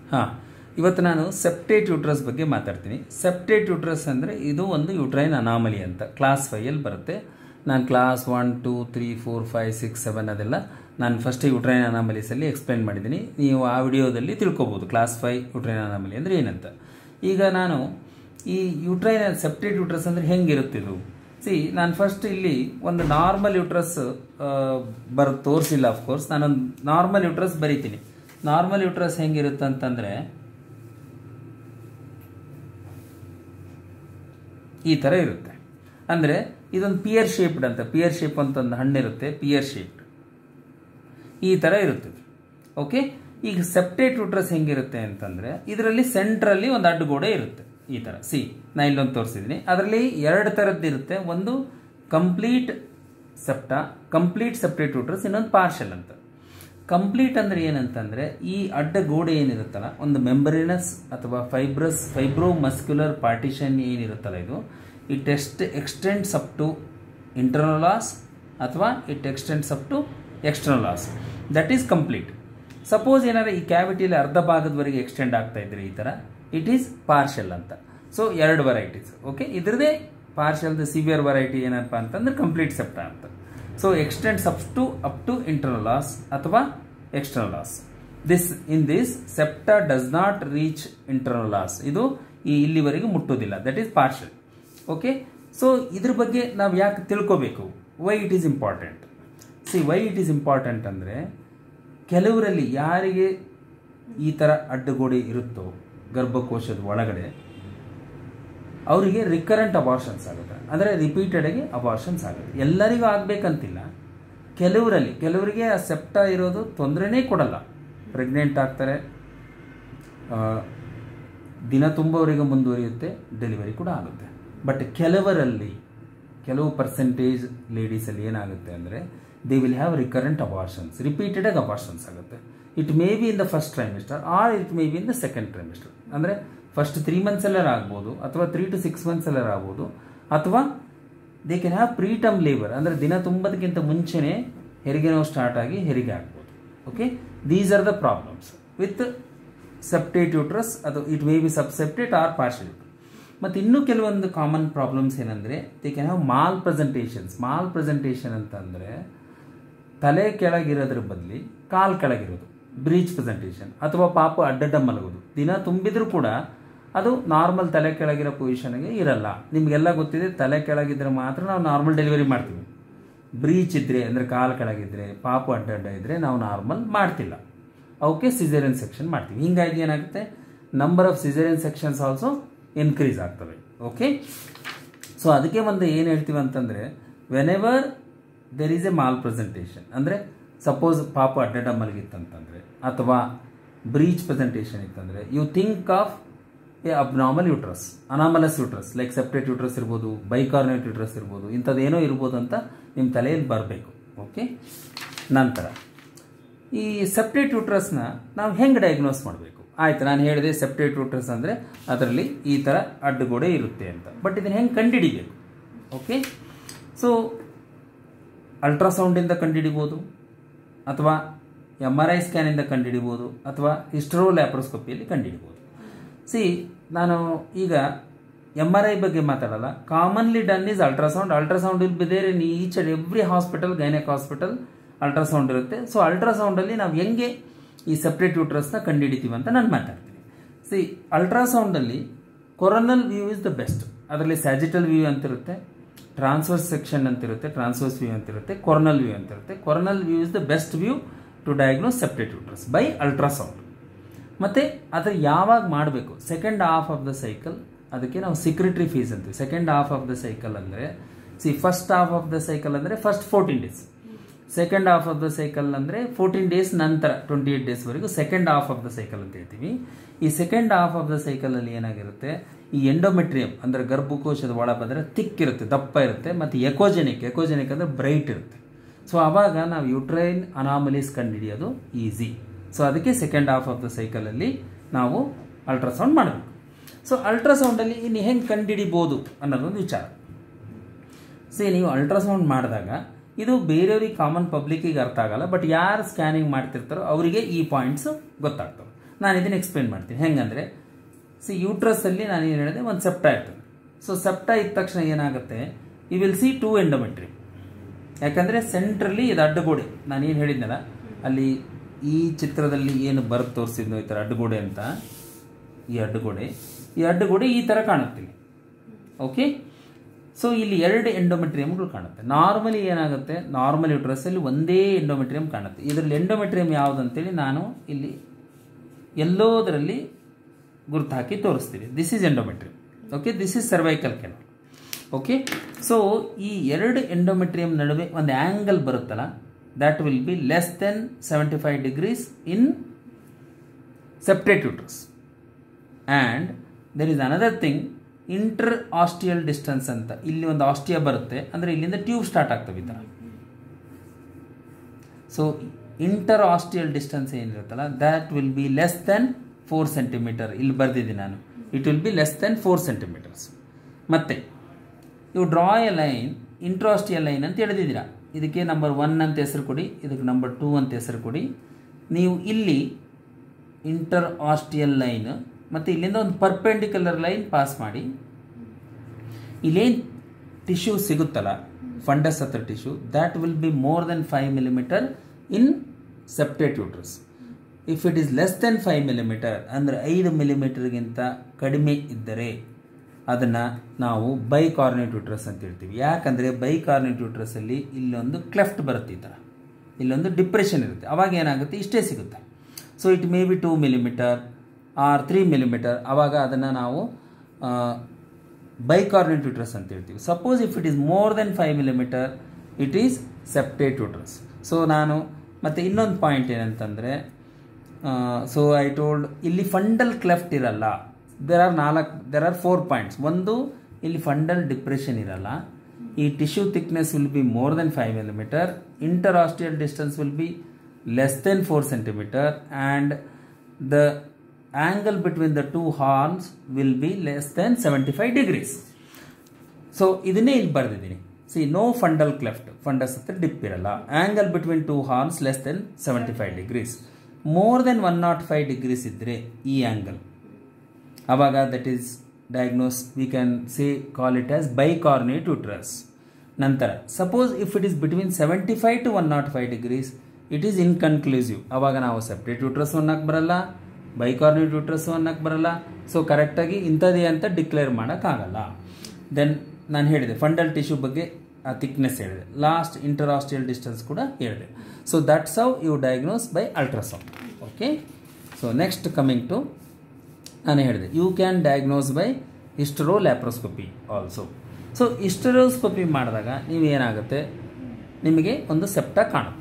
ಹಾಂ ಇವತ್ತು ನಾನು ಸೆಪ್ಟೇಟ್ ಯೂಟ್ರಸ್ ಬಗ್ಗೆ ಮಾತಾಡ್ತೀನಿ ಸೆಪ್ಟೇಟ್ ಯೂಟ್ರಸ್ ಅಂದರೆ ಇದು ಒಂದು ಯೂಟ್ರೈನ್ ಅನಾಮಲಿ ಅಂತ ಕ್ಲಾಸ್ ಫೈಯಲ್ಲಿ ಬರುತ್ತೆ ನಾನು class one two three four five six seven ಅದೆಲ್ಲ ನಾನು ಫಸ್ಟ್ ಯೂಟ್ರೈನ್ ಅನಾಮಲೀಸಲ್ಲಿ ಎಕ್ಸ್ಪ್ಲೈನ್ ಮಾಡಿದ್ದೀನಿ ನೀವು ಆ ವಿಡಿಯೋದಲ್ಲಿ ತಿಳ್ಕೊಬೋದು ಕ್ಲಾಸ್ ಫೈವ್ ಯೂಟ್ರೈನ್ ಅನಾಮಲಿ ಅಂದರೆ ಏನಂತ ಈಗ ನಾನು ಈ ಯೂಟ್ರೈನ್ ಸೆಪ್ಟೇಟ್ ಯೂಟ್ರಸ್ ಅಂದರೆ ಹೆಂಗಿರುತ್ತೆ ಇದು ಸಿ ನಾನು ಫಸ್ಟ್ ಇಲ್ಲಿ ಒಂದು ನಾರ್ಮಲ್ ಯೂಟ್ರಸ್ ಬರ್ ತೋರಿಸಿಲ್ಲ ಅಫ್ಕೋರ್ಸ್ ನಾನೊಂದು ನಾರ್ಮಲ್ ಯೂಟ್ರಸ್ ಬರಿತೀನಿ ನಾರ್ಮಲ್ ಯೂಟ್ರಸ್ ಹೆಂಗಿರುತ್ತೆ ಅಂತಂದರೆ ಈ ಥರ ಇರುತ್ತೆ ಅಂದರೆ ಇದೊಂದು ಪಿಯರ್ ಶೇಪ್ಡ್ ಅಂತ ಪಿಯರ್ ಶೇಪ್ ಅಂತ ಒಂದು ಹಣ್ಣಿರುತ್ತೆ ಪಿಯರ್ ಶೇಪ್ಡ್ ಈ ಥರ ಇರುತ್ತೆ ಓಕೆ ಈಗ ಸೆಪ್ಟೇಟ್ ಯೂಟ್ರಸ್ ಹೆಂಗಿರುತ್ತೆ ಅಂತಂದರೆ ಇದರಲ್ಲಿ ಸೆಂಟ್ರಲ್ಲಿ ಒಂದು ಅಡ್ಡಗೋಡೆ ಇರುತ್ತೆ ಈ ಥರ ಸಿ ನಾ ಇಲ್ಲೊಂದು ತೋರಿಸಿದ್ದೀನಿ ಅದರಲ್ಲಿ ಎರಡು ಥರದ್ದು ಇರುತ್ತೆ ಒಂದು complete septa complete septate uterus ಇನ್ನೊಂದು ಪಾರ್ಷಲ್ ಅಂತ ಕಂಪ್ಲೀಟ್ ಅಂದ್ರೆ ಏನಂತಂದ್ರೆ ಈ ಅಡ್ಡ ಗೋಡೆ ಏನಿರುತ್ತಲ್ಲ ಒಂದು ಮೆಂಬರಿನಸ್ ಅಥವಾ ಫೈಬ್ರಸ್ ಫೈಬ್ರೋ ಮಸ್ಕ್ಯುಲರ್ ಪಾರ್ಟಿಷನ್ ಏನಿರುತ್ತಲ್ಲ ಇದು ಇಟ್ ಎಸ್ಟ್ extends up to internal os ಅಥವಾ it extends up to external os that is complete suppose ಏನಾದ್ರೆ ಈ ಕ್ಯಾವಿಟಿಯಲ್ಲಿ ಅರ್ಧ ಭಾಗದವರೆಗೆ ಎಕ್ಸ್ಟೆಂಡ್ ಆಗ್ತಾ ಇದ್ರೆ ಈ ಥರ ಇಟ್ ಈಸ್ ಪಾರ್ಷಲ್ ಅಂತ ಸೊ ಎರಡು ವೆರೈಟೀಸ್ ಓಕೆ ಇದ್ರದೇ ಪಾರ್ಷಲ್ದು ಸಿವಿಯರ್ ವೆರೈಟಿ ಏನಪ್ಪ ಅಂತಂದ್ರೆ ಕಂಪ್ಲೀಟ್ ಸೆಪ್ಟ ಅಂತ so extends up to up to internal os ಅಥವಾ external os this in this septa does not reach internal os ಇದು ಈ ಇಲ್ಲಿವರೆಗೆ ಮುಟ್ಟೋದಿಲ್ಲ that is partial okay so ಇದ್ರ ಬಗ್ಗೆ ನಾವು ಯಾಕೆ ತಿಳ್ಕೋಬೇಕು why it is important see why it is important ಅಂದರೆ ಕೆಲವರಲ್ಲಿ ಯಾರಿಗೆ ಈ ಥರ ಅಡ್ಡಗೋಡೆ ಇರುತ್ತೋ ಗರ್ಭಕೋಶದ ಒಳಗಡೆ ಅವರಿಗೆ ರಿಕರೆಂಟ್ ಅಬಾರ್ಷನ್ಸ್ ಆಗುತ್ತೆ ಅಂದರೆ ರಿಪೀಟೆಡ್ಗೆ ಅಬಾರ್ಷನ್ಸ್ ಆಗುತ್ತೆ ಎಲ್ಲರಿಗೂ ಆಗಬೇಕಂತಿಲ್ಲ ಕೆಲವರಲ್ಲಿ ಕೆಲವರಿಗೆ ಆ ಸೆಪ್ಟ ಇರೋದು ತೊಂದರೆನೇ ಕೊಡಲ್ಲ ಪ್ರೆಗ್ನೆಂಟ್ ಆಗ್ತಾರೆ ದಿನ ತುಂಬವರೆಗೆ ಮುಂದುವರಿಯುತ್ತೆ ಡೆಲಿವರಿ ಕೂಡ ಆಗುತ್ತೆ ಬಟ್ ಕೆಲವರಲ್ಲಿ ಕೆಲವು ಪರ್ಸೆಂಟೇಜ್ ಲೇಡೀಸಲ್ಲಿ ಏನಾಗುತ್ತೆ ಅಂದರೆ they will have recurrent abortions ರಿಪೀಟೆಡಾಗಿ ಅಬಾರ್ಷನ್ಸ್ ಆಗುತ್ತೆ it may be in the first trimester or it may be in the second trimester ಅಂದರೆ ಫಸ್ಟ್ ತ್ರೀ ಮಂತ್ಸ್ ಎಲ್ಲರ ಆಗ್ಬೋದು ಅಥವಾ ತ್ರೀ ಟು ಸಿಕ್ಸ್ ಮಂತ್ಸ್ ಎಲ್ಲರ ಆಗ್ಬೋದು ಅಥವಾ they can have preterm labour ಅಂದರೆ ದಿನ ತುಂಬದಕ್ಕಿಂತ ಮುಂಚೆನೇ ಹೆರಿಗೆ ನೋವು ಸ್ಟಾರ್ಟ್ ಆಗಿ ಹೆರಿಗೆ ಆಗ್ಬೋದು okay these are the problems with septate uterus ಅದು it may be subseptate or partial ಮತ್ತು ಇನ್ನೂ ಕೆಲವೊಂದು ಕಾಮನ್ ಪ್ರಾಬ್ಲಮ್ಸ್ ಏನಂದರೆ they can have malpresentations malpresentation ಅಂತಂದರೆ ತಲೆ ಕೆಳಗಿರೋದ್ರ ಬದಲಿ ಕಾಲು ಕೆಳಗಿರೋದು ಬ್ರೀಚ್ ಪ್ರೆಸೆಂಟೇಷನ್ ಅಥವಾ ಪಾಪ ಅಡ್ಡಡ್ಡ ಮಲಗೋದು ದಿನ ತುಂಬಿದ್ರೂ ಕೂಡ ಅದು ನಾರ್ಮಲ್ ತಲೆ ಕೆಳಗಿರೋ ಪೊಸಿಷನ್ಗೆ ಇರಲ್ಲ ನಿಮಗೆಲ್ಲ ಗೊತ್ತಿದೆ ತಲೆ ಕೆಳಗಿದ್ರೆ ಮಾತ್ರ ನಾವು ನಾರ್ಮಲ್ ಡೆಲಿವರಿ ಮಾಡ್ತೀವಿ ಬ್ರೀಚ್ ಇದ್ದರೆ ಅಂದರೆ ಕಾಲು ಕೆಳಗಿದ್ರೆ ಪಾಪು ಅಡ್ಡಡ್ಡ ಇದ್ದರೆ ನಾವು ನಾರ್ಮಲ್ ಮಾಡ್ತಿಲ್ಲ ಅವಕ್ಕೆ ಸಿಸೇರಿಯನ್ ಸೆಕ್ಷನ್ ಮಾಡ್ತೀವಿ ಹಿಂಗಾಗಿ ಏನಾಗುತ್ತೆ number of caesarean sections also increase ಆಗ್ತವೆ ಓಕೆ ಸೊ ಅದಕ್ಕೆ ಒಂದು ಏನು ಹೇಳ್ತೀವಿ ಅಂತಂದರೆ whenever there is a malpresentation ಅಂದರೆ ಸಪೋಸ್ ಪಾಪ ಅಡ್ಡಡ್ಡ ಮಲಗಿತ್ತಂತಂದರೆ ಅಥವಾ ಬ್ರೀಚ್ ಪ್ರೆಸೆಂಟೇಷನ್ ಇತ್ತಂದರೆ you think of a abnormal uterus anomalous uterus like septate uterus ಇರ್ಬೋದು ಬೈಕಾರ್ನೇಟ್ ಯೂಟ್ರಸ್ ಇರ್ಬೋದು ಇಂಥದ್ದೇನೋ ಇರ್ಬೋದು ಅಂತ ನಿಮ್ಮ ತಲೆಯಲ್ಲಿ ಬರಬೇಕು ಓಕೆ ನಂತರ ಈ ಸೆಪ್ಟೇಟ್ ಯೂಟ್ರಸ್ನ ನಾವು ಹೆಂಗೆ ಡಯಾಗ್ನೋಸ್ ಮಾಡಬೇಕು ಆಯ್ತು ನಾನು ಹೇಳಿದೆ ಸೆಪ್ಟೇಟ್ ಯೂಟ್ರಸ್ ಅಂದರೆ ಅದರಲ್ಲಿ ಈ ಥರ ಅಡ್ಡಗೋಡೆ ಇರುತ್ತೆ ಅಂತ ಬಟ್ ಇದನ್ನು ಹೆಂಗೆ ಕಂಡುಹಿಡಿಬೇಕು ಓಕೆ ಸೊ ಅಲ್ಟ್ರಾಸೌಂಡಿಂದ ಕಂಡುಹಿಡಿಬೋದು ಅಥವಾ ಎಮ್ ಆರ್ ಐ ಸ್ಕ್ಯಾನಿಂದ ಕಂಡುಹಿಡಿಬೋದು ಅಥವಾ ಹಿಸ್ಟ್ರೋ ಲ್ಯಾಪ್ರೋಸ್ಕೋಪಿಯಲ್ಲಿ ಕಂಡುಹಿಡಿಬೋದು ಸಿ ನಾನು ಈಗ ಎಮ್ ಆರ್ ಐ ಬಗ್ಗೆ ಮಾತಾಡಲ್ಲ commonly done is ultrasound ultrasound will be there in each and every hospital gynaec hospital ultrasound ಇರುತ್ತೆ ಸೊ ಅಲ್ಟ್ರಾಸೌಂಡಲ್ಲಿ ನಾವು ಹೆಂಗೆ ಈ ಸೆಪ್ರೇಟ್ ಯೂಟ್ರಸ್ನ ಕಂಡುಹಿಡಿತೀವಿ ಅಂತ ನಾನು ಮಾತಾಡ್ತೀನಿ ಸಿ ಅಲ್ಟ್ರಾಸೌಂಡಲ್ಲಿ coronal view is the best ಅದರಲ್ಲಿ ಸ್ಯಾಜಿಟಲ್ ವ್ಯೂ ಅಂತಿರುತ್ತೆ ಟ್ರಾನ್ಸ್ಫರ್ಸ್ ಸೆಕ್ಷನ್ ಅಂತಿರುತ್ತೆ ಟ್ರಾನ್ಸ್ಫರ್ಸ್ ವ್ಯೂ ಅಂತಿರುತ್ತೆ ಕೊರನಲ್ ವ್ಯೂ ಅಂತಿರುತ್ತೆ coronal view is the best view to diagnose septate uterus by ultrasound ಮತ್ತು ಅದರ ಯಾವಾಗ ಮಾಡಬೇಕು second half of the cycle ಅದಕ್ಕೆ ನಾವು ಸಿಕ್ರಿಟ್ರಿ ಫೀಸ್ ಅಂತೀವಿ second half of the cycle ಅಂದರೆ see first half of the cycle ಅಂದರೆ first fourteen days second half of the cycle ಅಂದರೆ ಫೋರ್ಟೀನ್ ಡೇಸ್ ನಂತರ ಟ್ವೆಂಟಿ ಏಟ್ ಡೇಸ್ವರೆಗೂ second half of the cycle ಅಂತ ಹೇಳ್ತೀವಿ ಈ ಸೆಕೆಂಡ್ ಹಾಫ್ ಆಫ್ ದ ಸೈಕಲಲ್ಲಿ ಏನಾಗಿರುತ್ತೆ ಈ ಎಂಡೋಮೆಟ್ರಿಯಂ ಅಂದರೆ ಗರ್ಭಕೋಶದ ಒಳ ಬಂದರೆ ತಿಕ್ ಇರುತ್ತೆ ದಪ್ಪ ಇರುತ್ತೆ ಮತ್ತು ಎಕೋಜೆನಿಕ್ ಎಕೋಜೆನಿಕ್ ಅಂದರೆ ಬ್ರೈಟ್ ಇರುತ್ತೆ ಸೊ ಆವಾಗ ನಾವು ಯುಟ್ರೈನ್ ಅನಾಮಲೀಸ್ ಕಂಡುಹಿಡಿಯೋದು ಈಸಿ ಸೊ ಅದಕ್ಕೆ ಸೆಕೆಂಡ್ ಹಾಫ್ ಆಫ್ ದ ಸೈಕಲಲ್ಲಿ ನಾವು ಅಲ್ಟ್ರಾಸೌಂಡ್ ಮಾಡಬೇಕು ಸೊ ಅಲ್ಟ್ರಾಸೌಂಡಲ್ಲಿ ಇನ್ನು ಹೆಂಗೆ ಕಂಡುಹಿಡಿಬೋದು ಅನ್ನೋದೊಂದು ವಿಚಾರ ಸಿ ನೀವು ಅಲ್ಟ್ರಾಸೌಂಡ್ ಮಾಡಿದಾಗ ಇದು ಬೇರೆಯವ್ರಿಗೆ ಕಾಮನ್ ಪಬ್ಲಿಕ್ಕಿಗೆ ಅರ್ಥ ಆಗಲ್ಲ ಬಟ್ ಯಾರು ಸ್ಕ್ಯಾನಿಂಗ್ ಮಾಡ್ತಿರ್ತಾರೋ ಅವರಿಗೆ ಈ ಪಾಯಿಂಟ್ಸ್ ಗೊತ್ತಾಗ್ತವೆ ನಾನು ಇದನ್ನು ಎಕ್ಸ್ಪ್ಲೇನ್ ಮಾಡ್ತೀನಿ ಹೆಂಗಂದರೆ ಸಿ ಯೂಟ್ರಸ್ಸಲ್ಲಿ ನಾನು ಏನು ಹೇಳಿದೆ ಒಂದು ಸೆಪ್ಟಾ ಇರ್ತದೆ ಸೊ ಸೆಪ್ಟಾ ಇದ್ದ ತಕ್ಷಣ ಏನಾಗುತ್ತೆ you will see two endometria ಯಾಕಂದರೆ ಸೆಂಟ್ರಲ್ಲಿ ಇದು ಅಡ್ಡಗೋಡೆ ನಾನು ಏನು ಹೇಳಿದ್ನಲ್ಲ ಅಲ್ಲಿ ಈ ಚಿತ್ರದಲ್ಲಿ ಏನು ಬರೆದು ತೋರಿಸಿದ್ನೋ ಈ ಥರ ಅಡ್ಡಗೋಡೆ ಅಂತ ಈ ಅಡ್ಡಗೋಡೆ ಈ ಅಡ್ಡಗೋಡೆ ಈ ಥರ ಕಾಣುತ್ತಿಲ್ಲ ಓಕೆ ಸೊ ಇಲ್ಲಿ ಎರಡು ಎಂಡೋಮೆಟ್ರಿಯಮ್ಗಳು ಕಾಣುತ್ತೆ ನಾರ್ಮಲಿ ಏನಾಗುತ್ತೆ ನಾರ್ಮಲ್ ಯೂಟ್ರಸ್ಸಲ್ಲಿ ಒಂದೇ ಎಂಡೋಮೆಟ್ರಿಯಮ್ ಕಾಣುತ್ತೆ ಇದರಲ್ಲಿ ಎಂಡೋಮೆಟ್ರಿಯಮ್ ಯಾವುದು ಅಂತೇಳಿ ನಾನು ಇಲ್ಲಿ ಎಲ್ಲೋದರಲ್ಲಿ ಗುರುತು ಹಾಕಿ ತೋರಿಸ್ತೀವಿ this is endometrium okay this is cervical canal okay so ಈ ಎರಡು ಎಂಡೋಮೆಟ್ರಿಯಮ್ ನಡುವೆ ಒಂದು ಆ್ಯಂಗಲ್ ಬರುತ್ತಲ್ಲ that will be less than seventy five degrees in septate uterus and there is another thing inter ostial distance ಅಂತ ಇಲ್ಲಿ ಒಂದು ostia ಬರುತ್ತೆ ಅಂದರೆ ಇಲ್ಲಿಂದ ಟ್ಯೂಬ್ ಸ್ಟಾರ್ಟ್ ಆಗ್ತವೆ ಈ ಥರ ಸೊ ಇಂಟರ್ ಆಸ್ಟಿಯಲ್ ಡಿಸ್ಟೆನ್ಸ್ ಏನಿರುತ್ತಲ್ಲ that will be less than four centimetre ಇಲ್ಲಿ ಬರೆದಿದ್ದೀನಿ ನಾನು it will be less than four centimetres ಮತ್ತೆ ಇವು draw a line interostial line ಅಂತ ಹೇಳಿದ್ದೀರಾ ಇದಕ್ಕೆ ನಂಬರ್ ಒನ್ ಅಂತ ಹೆಸರು ಕೊಡಿ ಇದಕ್ಕೆ ನಂಬರ್ ಟೂ ಅಂತ ಹೆಸರು ಕೊಡಿ ನೀವು ಇಲ್ಲಿ ಇಂಟರ್ ಆಸ್ಟಿಯಲ್ ಲೈನ್ ಮತ್ತು ಇಲ್ಲಿಂದ ಒಂದು ಪರ್ಪೆಂಡಿಕ್ಯುಲರ್ ಲೈನ್ ಪಾಸ್ ಮಾಡಿ ಇಲ್ಲೇನು ಟಿಶ್ಯೂ ಸಿಗುತ್ತಲ್ಲ ಫಂಡಸ್ ಹತ್ರ tissue that will be more than five millimetre in septate uterus if it is less than five millimetre ಅಂದರೆ ಐದು ಮಿಲಿಮೀಟರ್ಗಿಂತ ಕಡಿಮೆ ಇದ್ದರೆ ಅದನ್ನು ನಾವು ಬೈ ಕಾರ್ನೆಟ್ ಯೂಟ್ರಸ್ ಅಂತ ಹೇಳ್ತೀವಿ ಯಾಕಂದರೆ ಬೈ ಕಾರ್ನೆಟ್ ಯೂಟ್ರಸಲ್ಲಿ ಇಲ್ಲೊಂದು ಕ್ಲೆಫ್ಟ್ ಬರುತ್ತೆ ಈ ಥರ ಇಲ್ಲೊಂದು ಡಿಪ್ರೆಷನ್ ಇರುತ್ತೆ ಅವಾಗ ಏನಾಗುತ್ತೆ ಇಷ್ಟೇ ಸಿಗುತ್ತೆ so it may be two millimetre or three millimetre ಆವಾಗ ಅದನ್ನು ನಾವು ಬೈಕಾರ್ನೆಟ್ ಯೂಟ್ರಸ್ ಅಂತ ಹೇಳ್ತೀವಿ suppose if it is more than five millimetre it is septate uterus so ನಾನು ಮತ್ತು ಇನ್ನೊಂದು ಪಾಯಿಂಟ್ ಏನಂತಂದರೆ ಸೊ ಐ ಟೋಲ್ಡ್ ಇಲ್ಲಿ ಫಂಡಲ್ ಕ್ಲೆಫ್ಟ್ ಇರಲ್ಲ ದೆರ್ ಆರ್ ನಾಲ್ಕು ದೆರ್ ಆರ್ ಫೋರ್ ಪಾಯಿಂಟ್ಸ್ ಒಂದು ಇಲ್ಲಿ ಫಂಡಲ್ ಡಿಪ್ರೆಷನ್ ಇರಲ್ಲ ಈ tissue thickness will be more than five millimetre inter ostial distance will be less than four centimetre and the angle between the two horns will be less than seventy five degrees so ಇದನ್ನೇ ಇಲ್ಲಿ ಬರೆದಿದ್ದೀನಿ see no fundal cleft fundus ಹತ್ರ dip ಇರಲ್ಲ angle between two horns less than seventy five degrees more than one naught five degrees ಇದ್ದರೆ ಈ angle ಆವಾಗ that is diagnose we can say call it as bicornuate uterus ನಂತರ suppose if it is between seventy five to one naught five degrees it is inconclusive ಆವಾಗ ನಾವು separate uterus ಅನ್ನಕ್ಕೆ ಬರಲ್ಲ ಬೈಕಾರ್ನೇಟ್ uterus ಅನ್ನಕ್ಕೆ ಬರಲ್ಲ ಸೊ ಕರೆಕ್ಟಾಗಿ ಇಂಥದ್ದೇ ಅಂತ ಡಿಕ್ಲೇರ್ ಮಾಡೋಕ್ಕಾಗಲ್ಲ ದೆನ್ ನಾನು ಹೇಳಿದೆ ಫಂಡಲ್ ಟಿಶ್ಯೂ ಬಗ್ಗೆ ಆ ಥಿಕ್ನೆಸ್ ಹೇಳಿದೆ ಲಾಸ್ಟ್ ಇಂಟರಾಸ್ಟಿಯಲ್ ಡಿಸ್ಟೆನ್ಸ್ ಕೂಡ ಹೇಳಿದೆ so that's how you diagnose by ultrasound okay so next coming to ನಾನು ಹೇಳಿದೆ you can diagnose by hystero laparoscopy also so hysteroscopy ಮಾಡಿದಾಗ ನೀವು ಏನಾಗುತ್ತೆ ನಿಮಗೆ ಒಂದು ಸೆಪ್ಟ ಕಾಣುತ್ತೆ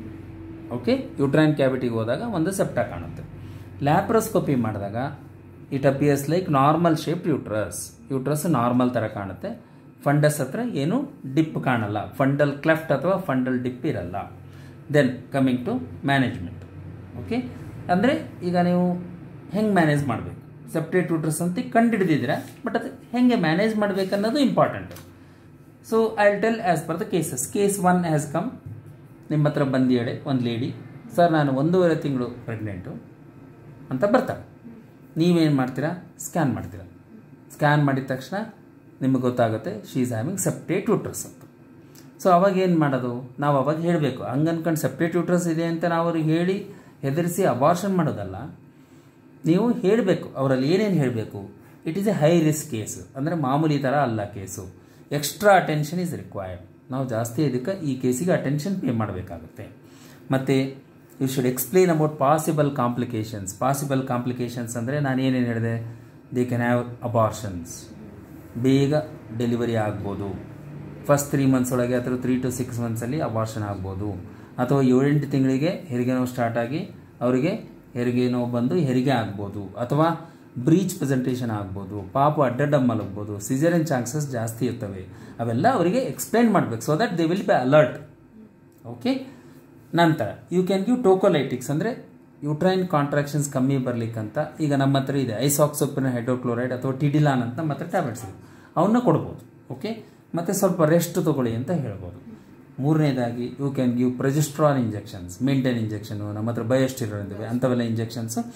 ಓಕೆ ಯುಟ್ರೈನ್ ಕ್ಯಾವಿಟಿಗೆ ಹೋದಾಗ ಒಂದು ಸೆಪ್ಟ ಕಾಣುತ್ತೆ ಲ್ಯಾಪ್ರೋಸ್ಕೋಪಿ ಮಾಡಿದಾಗ it appears like normal shape uterus uterus normal ಥರ ಕಾಣುತ್ತೆ ಫಂಡಸ್ ಹತ್ರ ಏನು ಡಿಪ್ ಕಾಣಲ್ಲ ಫಂಡಲ್ ಕ್ಲೆಫ್ಟ್ ಅಥವಾ ಫಂಡಲ್ ಡಿಪ್ ಇರಲ್ಲ then coming to management okay ಅಂದರೆ ಈಗ ನೀವು ಹೆಂಗೆ ಮ್ಯಾನೇಜ್ ಮಾಡಬೇಕು ಸೆಪ್ರೇಟ್ ಯೂಟ್ರಸ್ ಅಂತ ಕಂಡುಹಿಡಿದಿದ್ದೀರಾ ಬಟ್ ಅದು ಹೆಂಗೆ ಮ್ಯಾನೇಜ್ ಮಾಡಬೇಕನ್ನೋದು important so I will tell as per the cases case one has come ನಿಮ್ಮ ಹತ್ರ ಬಂದಿಯಡೆ ಒಂದು ಲೇಡಿ ಸರ್ ನಾನು ಒಂದೂವರೆ ತಿಂಗಳು ಪ್ರೆಗ್ನೆಂಟು ಅಂತ ಬರ್ತಾಳೆ ನೀವೇನು ಮಾಡ್ತೀರಾ ಸ್ಕ್ಯಾನ್ ಮಾಡ್ತೀರಾ ಸ್ಕ್ಯಾನ್ ಮಾಡಿದ ತಕ್ಷಣ ನಿಮಗೆ ಗೊತ್ತಾಗುತ್ತೆ she is having septate uterus ಅಂತ ಸೊ ಅವಾಗ ಏನು ಮಾಡೋದು ನಾವು ಅವಾಗ ಹೇಳಬೇಕು ಹಂಗೆ ಅನ್ಕೊಂಡು ಸೆಪ್ರೇಟ್ ಯೂಟ್ರಸ್ ಇದೆ ಅಂತ ನಾವು ಅವ್ರಿಗೆ ಹೇಳಿ ಹೆದರಿಸಿ ಅಬಾರ್ಷನ್ ಮಾಡೋದಲ್ಲ ನೀವು ಹೇಳಬೇಕು ಅವರಲ್ಲಿ ಏನೇನು ಹೇಳಬೇಕು it is a high risk case ಅಂದರೆ ಮಾಮೂಲಿ ಥರ ಅಲ್ಲ case extra attention is required ನಾವು ಜಾಸ್ತಿ ಇದಕ್ಕೆ ಈ ಕೇಸಿಗೆ ಅಟೆನ್ಷನ್ ಪೇ ಮಾಡಬೇಕಾಗುತ್ತೆ ಮತ್ತು you should explain about possible complications possible complications ಅಂದರೆ ನಾನು ಏನೇನು ಹೇಳಿದೆ ದೇ ಕ್ಯಾನ್ ಹ್ಯಾವ್ ಅಬಾರ್ಷನ್ಸ್ ಬೇಗ ಡೆಲಿವರಿ ಆಗ್ಬೋದು ಫಸ್ಟ್ ತ್ರೀ ಮಂತ್ಸ್ ಒಳಗೆ ಅಥವಾ ತ್ರೀ ಟು ಸಿಕ್ಸ್ ಮಂತ್ಸಲ್ಲಿ ಅಬಾರ್ಷನ್ ಆಗ್ಬೋದು ಅಥವಾ ಏಳೆಂಟು ತಿಂಗಳಿಗೆ ಹೆರಿಗೆ ನೋವು ಸ್ಟಾರ್ಟ್ ಆಗಿ ಅವರಿಗೆ ಹೆರಿಗೆ ನೋವು ಬಂದು ಹೆರಿಗೆ ಆಗ್ಬೋದು ಅಥವಾ ಬ್ರೀಚ್ ಪ್ರೆಸೆಂಟೇಷನ್ ಆಗ್ಬೋದು ಪಾಪು ಅಡ್ಡಡ್ಡ ಮಲಗ್ಬೋದು ಸಿಸರಿನ್ ಚಾನ್ಸಸ್ ಜಾಸ್ತಿ ಇರ್ತವೆ ಅವೆಲ್ಲ ಅವರಿಗೆ ಎಕ್ಸ್ಪ್ಲೈನ್ ಮಾಡಬೇಕು so that they will be alert okay ನಂತರ ಯು ಕ್ಯಾನ್ ಗಿವ್ ಟೋಕೋಲೈಟಿಕ್ಸ್ ಅಂದರೆ ಯುಟ್ರೈನ್ ಕಾಂಟ್ರಾಕ್ಷನ್ಸ್ ಕಮ್ಮಿ ಬರ್ಲಿಕ್ಕಂತ ಈಗ ನಮ್ಮ ಹತ್ರ ಇದೆ ಐಸಾಕ್ಸೋಪಿನ ಹೈಡ್ರೋಕ್ಲೋರೈಡ್ ಅಥವಾ ಟಿಡಿಲಾನ್ ಅಂತ ನಮ್ಮ ಹತ್ರ ಟ್ಯಾಬ್ಲೆಟ್ಸ್ ಇದೆ ಅವನ್ನ ಕೊಡ್ಬೋದು ಓಕೆ ಮತ್ತು ಸ್ವಲ್ಪ ರೆಸ್ಟ್ ತೊಗೊಳ್ಳಿ ಅಂತ ಹೇಳ್ಬೋದು ಮೂರನೇದಾಗಿ you can give progesterone injections maintain injection ನಮ್ಮ ಹತ್ರ ಬಯೋಸ್ಟಿರೋನ್ ಇದ್ದಾವೆ ಅಂಥವೆಲ್ಲ ಇಂಜೆಕ್ಷನ್ಸು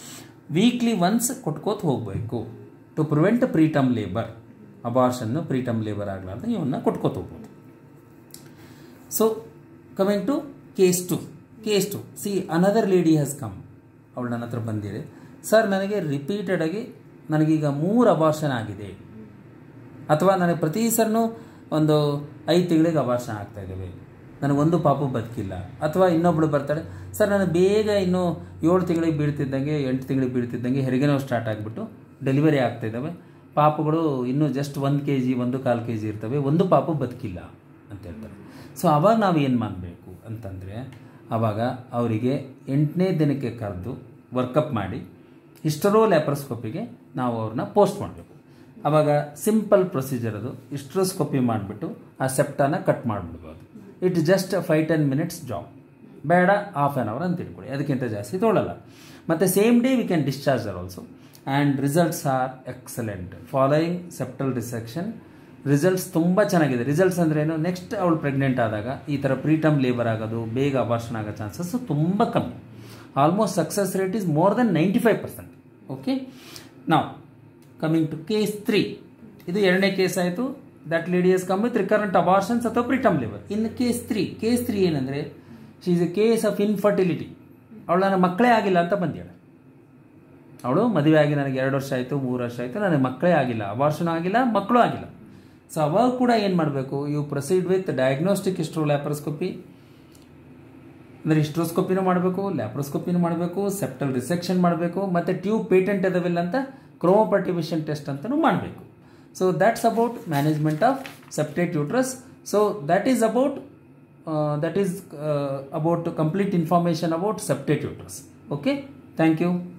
ವೀಕ್ಲಿ ಒನ್ಸ್ ಕೊಟ್ಕೋತ ಹೋಗಬೇಕು ಟು ಪ್ರಿವೆಂಟ್ ಪ್ರೀಟಮ್ ಲೇಬರ್ ಅಬಾರ್ಷನ್ನು ಪ್ರೀಟಮ್ ಲೇಬರ್ ಆಗಲಾರ್ದು ಇವನ್ನ ಕೊಟ್ಕೋತ ಹೋಗ್ಬೋದು so coming to case to case to see another lady has come ಅವಳು ನನ್ನ ಹತ್ರ ಬಂದಿದೆ ಸರ್ ನನಗೆ ರಿಪೀಟೆಡಾಗಿ ನನಗೀಗ ಮೂರು ಅಬಾರ್ಷನ್ ಆಗಿದೆ ಅಥವಾ ನನಗೆ ಪ್ರತಿ ಸರ್ನೂ ಒಂದು ಐದು ತಿಂಗಳಿಗೆ ಅಬಾರ್ಷನ್ ಆಗ್ತಾ ಇದ್ದಾವೆ ನನಗೊಂದು ಪಾಪು ಬದುಕಿಲ್ಲ ಅಥವಾ ಇನ್ನೊಬ್ಳು ಬರ್ತಾಳೆ ಸರ್ ನಾನು ಬೇಗ ಇನ್ನೂ ಏಳು ತಿಂಗಳಿಗೆ ಬೀಳ್ತಿದ್ದಂಗೆ ಎಂಟು ತಿಂಗಳಿಗೆ ಬೀಳ್ತಿದ್ದಂಗೆ ಹೆರಿಗೆ ನೋವು ಸ್ಟಾರ್ಟ್ ಆಗಿಬಿಟ್ಟು ಡೆಲಿವರಿ ಆಗ್ತಾ ಇದ್ದಾವೆ ಪಾಪುಗಳು ಇನ್ನೂ ಜಸ್ಟ್ ಒಂದು ಕೆ ಜಿ ಒಂದು ಕಾಲು ಕೆ ಜಿ ಇರ್ತವೆ ಒಂದು ಪಾಪು ಬದುಕಿಲ್ಲ ಅಂತ ಹೇಳ್ತಾರೆ ಸೊ ಅವಾಗ ನಾವು ಏನು ಮಾಡಬೇಕು ಅಂತಂದರೆ ಆವಾಗ ಅವರಿಗೆ ಎಂಟನೇ ದಿನಕ್ಕೆ ಕರೆದು ವರ್ಕಪ್ ಮಾಡಿ ಹಿಸ್ಟರೋ ಲ್ಯಾಪ್ರೋಸ್ಕೋಪಿಗೆ ನಾವು ಅವ್ರನ್ನ ಪೋಸ್ಟ್ ಮಾಡಬೇಕು ಆವಾಗ ಸಿಂಪಲ್ ಪ್ರೊಸೀಜರ್ ಅದು ಹಿಸ್ಟ್ರೋಸ್ಕೋಪಿ ಮಾಡಿಬಿಟ್ಟು ಆ ಸೆಪ್ಟಾನ ಕಟ್ ಮಾಡಿಬಿಡ್ಬೋದು it just five ten minutes job ಬೇಡ ಹಾಫ್ ಆನ್ ಅವರ್ ಅಂತ ಇಟ್ಕೊಳ್ಳಿ ಅದಕ್ಕಿಂತ ಜಾಸ್ತಿ ತೊಗೊಳ್ಳಲ್ಲ ಮತ್ತು same day we can discharge or also and results are excellent following septal resection results ತುಂಬ ಚೆನ್ನಾಗಿದೆ ರಿಸಲ್ಟ್ಸ್ ಅಂದ್ರೆ ಏನು ನೆಕ್ಸ್ಟ್ ಅವಳು ಪ್ರೆಗ್ನೆಂಟ್ ಆದಾಗ ಈ ಥರ ಪ್ರೀಟಮ್ ಲೇಬರ್ ಆಗೋದು ಬೇಗ ಅಬಾರ್ಷನ್ ಆಗೋ ಚಾನ್ಸಸ್ ತುಂಬ ಕಮ್ಮಿ almost success rate is more than ninety five percent okay ನಾವು ಕಮಿಂಗ್ ಟು ಕೇಸ್ ತ್ರೀ ಇದು ಎರಡನೇ ಕೇಸ್ ಆಯಿತು that lady has come with recurrent abortions ಅಥವಾ ಪ್ರಿಟಮ್ ಲಿವರ್ ಇನ್ನು ಕೇಸ್ ತ್ರೀ ಕೇಸ್ ತ್ರೀ ಏನಂದರೆ she is a case of infertility ಅವಳು ನನ್ನ ಮಕ್ಕಳೇ ಆಗಿಲ್ಲ ಅಂತ ಬಂದಿದ್ದಾಳೆ ಅವಳು ಮದುವೆ ಆಗಿ ನನಗೆ ಎರಡು ವರ್ಷ ಆಯಿತು ಮೂರು ವರ್ಷ ಆಯಿತು ನನಗೆ ಮಕ್ಕಳೇ ಆಗಿಲ್ಲ ಅಬಾರ್ಷನ್ ಆಗಿಲ್ಲ ಮಕ್ಕಳು ಆಗಿಲ್ಲ ಸೊ ಅವಾಗ ಕೂಡ ಏನು ಮಾಡಬೇಕು you proceed with diagnostic hystero laparoscopy ಅಂದರೆ ಹಿಸ್ಟ್ರೋಸ್ಕೋಪಿನೂ ಮಾಡಬೇಕು ಲ್ಯಾಪ್ರೋಸ್ಕೋಪಿನೂ ಮಾಡಬೇಕು ಸೆಪ್ಟಲ್ ರಿಸೆಕ್ಷನ್ ಮಾಡಬೇಕು ಮತ್ತು ಟ್ಯೂಬ್ ಪೇಟೆಂಟ್ ಅದಾವಿಲ್ಲ ಅಂತ ಕ್ರೋಮೋಪರ್ಟಿವಿಷನ್ ಟೆಸ್ಟ್ ಅಂತಲೂ ಮಾಡಬೇಕು so that's about management of septate uterus so that is about that is about complete information about septate uterus okay thank you